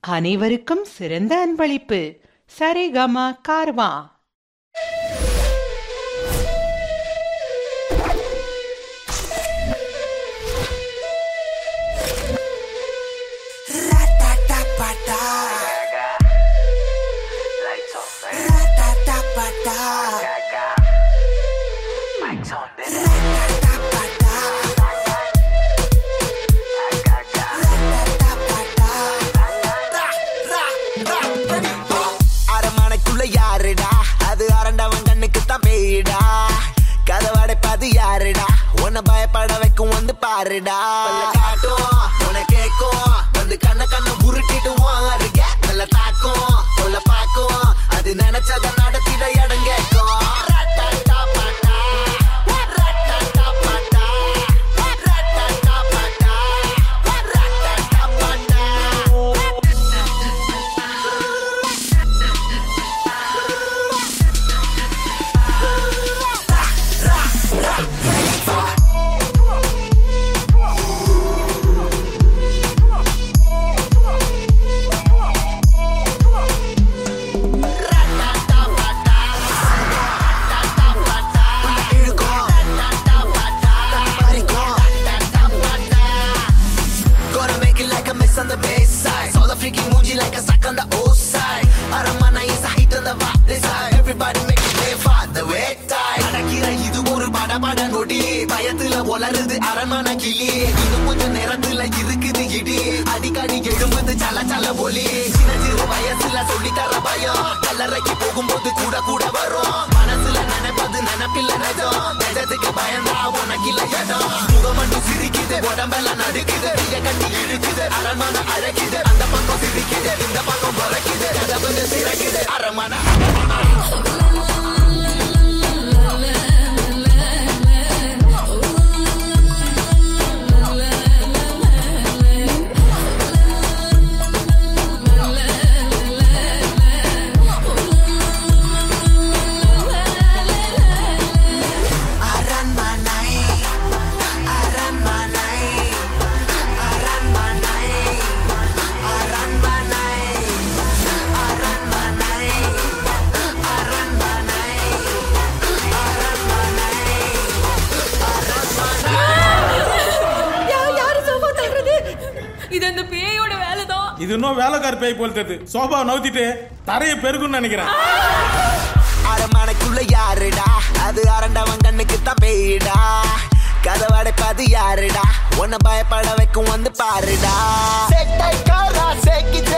அனைவருக்கும் சிறந்த அன்பளிப்பு சரிகம கார்வா அரமனைக்குள்ள யாருடா அது அரண்டவன் கண்ணுக்கு தான் பேயிடா கதவடைப்பாது யாருடா உன்னை பயப்பட வைக்கும் வந்து பாருடா பல்ல காட்டும் உன்னை கேட்கும் வந்து கண்ண கண்ண உருட்டிட்டு அருக நல்ல தாக்கும் சொல்ல பாக்கும் அது நினைச்சத நடத்திட இடம் கேட்கும் ரட்டட்டா பட்டா, ரட்டட்டா பட்டா, ரட்டட்டா பட்டா, ரட்டட்டா பட்டா. Gonna make it like a mess on the bass side. Saw the freaky Muji like a sack on the O side. Aramana is a hit on the vibe this side. Everybody make it play for the way time. அடக்கிற இது ஒரு படபட நொடி பயத்துல வளருது அரண்மனை கிளி இன்னும் கொஞ்சம் நேரத்துல இருக்குது இடி அடிக்கடி எழும்புது சல சல ஒலி சின்ன சிறு வயசுல சொல்லி தர பயம் கல்லறைக்கு போகும்போது கூட கூட வரும் மனசுல நினைப்பது நினைப்பில்ல நிஜம் நிஜத்துக்கு பயந்தா உனக்கில்ல இடம் முகம் மட்டும் சிரிக்குது உடம்பெல்லாம் நடுக்குது கைய கட்டி இழுக்குது அரண்மனை அழகுது அந்த பக்கம் சிரிக்குது இந்த பக்கம் பறக்குது கதவு சிறக்குது அரண்மனை அரண்மனை அரண்மனை அரண்மனை அரண்மனை அரண்மனை அரண்மனை யா- யாரு சோஃபா தள்ளுறது இது அந்த பேயோட வேலைதான் இது இன்னும் வேலைக்கார பேய் போல் தெரியுது சோபா நவுத்திட்டு தரையை பெருகுன்னு நினைக்கிறேன் அரண்மனைக்குள்ள யாருடா அது அரண்டவன் கண்ணுக்கு தான் பேயிடா கதவடைப்பாது யாருடா உன்னை பயப்பட வைக்கும் வந்து பாருடா செட்டை காரா செக்கி